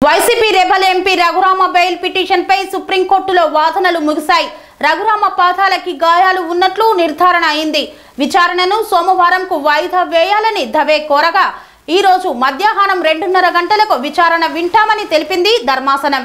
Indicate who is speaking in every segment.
Speaker 1: YCP rebel MP Raghurama bail petition పై సుప్రీంకోర్టులో వాదనలు ముగిశాయి రఘురామ పాదాలకి గాయాలు ఉన్నట్లు నిర్ధారణ అయింది విచారణను సోమవారంకు వాయిదా వేయాలని దవే కోరగా ఈ రోజు మధ్యాహ్నం రెండున్నర గంటలకు విచారణ వింటామని తెలిపింది ధర్మాసనం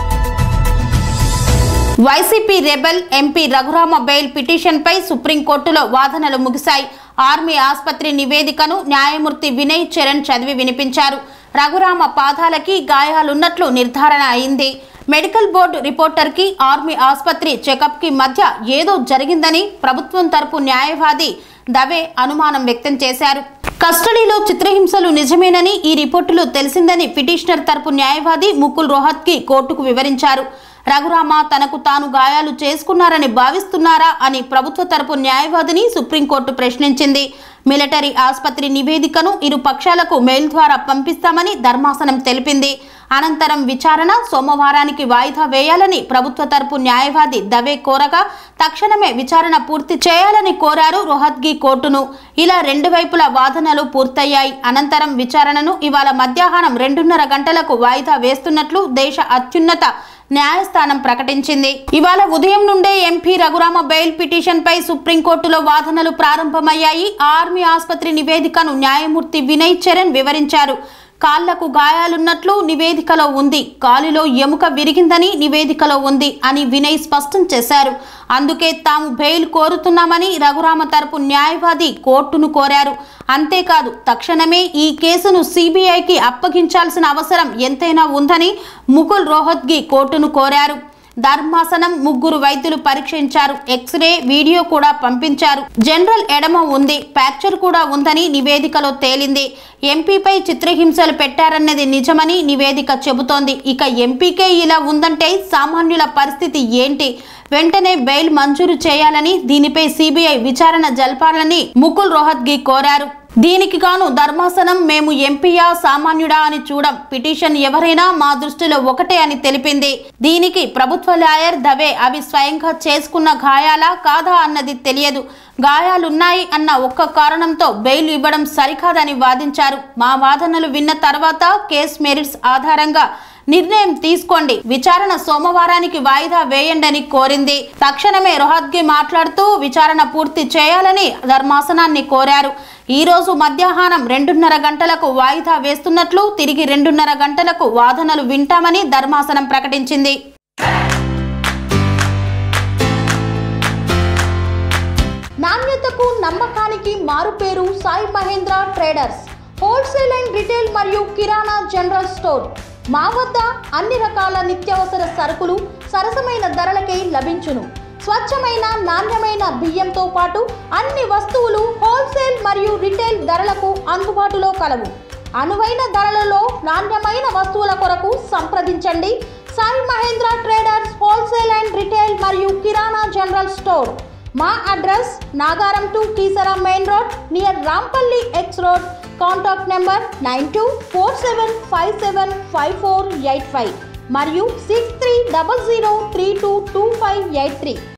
Speaker 1: YCP rebel MP Raghurama bail పిటిషన్పై సుప్రీంకోర్టులో వాదనలు ముగిశాయి ఆర్మీ ఆసుపత్రి నివేదికను న్యాయమూర్తి వినయ్ చరణ్ చదివి వినిపించారు రఘురామ పాదాలకి గాయాలున్నట్లు నిర్ధారణ అయింది మెడికల్ బోర్డు రిపోర్టర్కి ఆర్మీ ఆసుపత్రి చెకప్కి మధ్య ఏదో జరిగిందని ప్రభుత్వం తరపు న్యాయవాది దవే అనుమానం వ్యక్తం చేశారు కస్టడీలో చిత్రహింసలు నిజమేనని ఈ రిపోర్టులు తెలిసిందని పిటిషనర్ తరపు న్యాయవాది ముకుల్ రోహత్కి కోర్టుకు వివరించారు రఘురామ తనకు తాను గాయాలు చేసుకున్నారని భావిస్తున్నారా అని ప్రభుత్వ తరపు న్యాయవాదిని సుప్రీంకోర్టు ప్రశ్నించింది మిలిటరీ ఆసుపత్రి నివేదికను ఇరు పక్షాలకు మెయిల్ ద్వారా పంపిస్తామని ధర్మాసనం తెలిపింది అనంతరం విచారణ సోమవారానికి వాయిదా వేయాలని ప్రభుత్వ తరపు న్యాయవాది దవే కోరగా తక్షణమే విచారణ పూర్తి చేయాలని కోరారు రోహత్గి కోర్టును ఇలా రెండు వైపుల వాదనలు పూర్తయ్యాయి అనంతరం విచారణను ఇవాళ మధ్యాహ్నం రెండున్నర గంటలకు వాయిదా వేస్తున్నట్లు దేశ అత్యున్నత న్యాయస్థానం ప్రకటించింది ఇవాళ ఉదయం నుండే ఎంపీ రఘురామ బెయిల్ పిటిషన్ పై సుప్రీంకోర్టులో వాదనలు ప్రారంభమయ్యాయి ఆర్మీ ఆసుపత్రి నివేదికను న్యాయమూర్తి వినయ్ చరణ్ వివరించారు కాళ్లకు గాయాలున్నట్లు నివేదికలో ఉంది కాలులో ఎముక విరిగిందని నివేదికలో ఉంది అని వినయ్ స్పష్టం చేశారు అందుకే తాము బెయిల్ కోరుతున్నామని రఘురామ తరపు న్యాయవాది కోర్టును కోరారు అంతేకాదు తక్షణమే ఈ కేసును సిబిఐకి అప్పగించాల్సిన అవసరం ఎంతైనా ఉందని ముకుల్ రోహత్గి కోర్టును కోరారు ధర్మాసనం ముగ్గురు వైద్యులు పరీక్షించారు ఎక్స్రే వీడియో కూడా పంపించారు జనరల్ ఎడమ ఉంది ఫ్రాక్చర్ కూడా ఉందని నివేదికలో తేలింది ఎంపీపై చిత్రహింసలు పెట్టారన్నది నిజమని నివేదిక చెబుతోంది ఇక ఎంపీకే ఇలా ఉందంటే సామాన్యుల పరిస్థితి ఏంటి వెంటనే బెయిల్ మంజూరు చేయాలని దీనిపై సిబిఐ విచారణ జరపాలని ముకుల్ రోహత్గి కోరారు దీనికి గాను ధర్మాసనం మేము ఎంపీయా సామాన్యుడా అని చూడం పిటిషన్ ఎవరైనా మా దృష్టిలో ఒకటే అని తెలిపింది దీనికి ప్రభుత్వ లాయర్ దవే అవి స్వయంగా చేసుకున్న గాయాలా కాదా అన్నది తెలియదు గాయాలున్నాయి అన్న ఒక్క కారణంతో బెయిల్ ఇవ్వడం సరికాదని వాదించారు మా వాదనలు విన్న తర్వాత కేస్ మెరిట్స్ ఆధారంగా నిర్ణయం తీసుకోండి విచారణ సోమవారానికి వాయిదా వేయండి కోరింది తక్షణమే రోహత్గి మాట్లాడుతూ విచారణ పూర్తి చేయాలని ధర్మాసనాన్ని కోరారు ఈ రోజు మధ్యాహ్నం రెండున్నర గంటలకు వాయిదా వేస్తున్నట్లు తిరిగి రెండున్నర గంటలకు వాదనలు వింటామని ధర్మాసనం ప్రకటించింది నాణ్యతకు నమ్మకానికి మారుపేరు Sai Mahendra traders wholesale and retail మరియు కిరాణా జనరల్ స్టోర్ మా వద్ద అన్ని రకాల నిత్యావసర సరుకులు సరసమైన ధరలకే లభించును స్వచ్ఛమైన నాణ్యమైన బియ్యంతో పాటు అన్ని వస్తువులు హోల్సేల్ మరియు రిటైల్ ధరలకు అందుబాటులో కలవు అనువైన ధరలలో నాణ్యమైన వస్తువుల కొరకు సంప్రదించండి Sai Mahendra traders wholesale and retail మరియు కిరాణా జనరల్ స్టోర్ మా address Nagaram to Keesara main road near Rampally X road contact number nine two four seven five seven five four eight five మరియు six three double zero three two two five eight three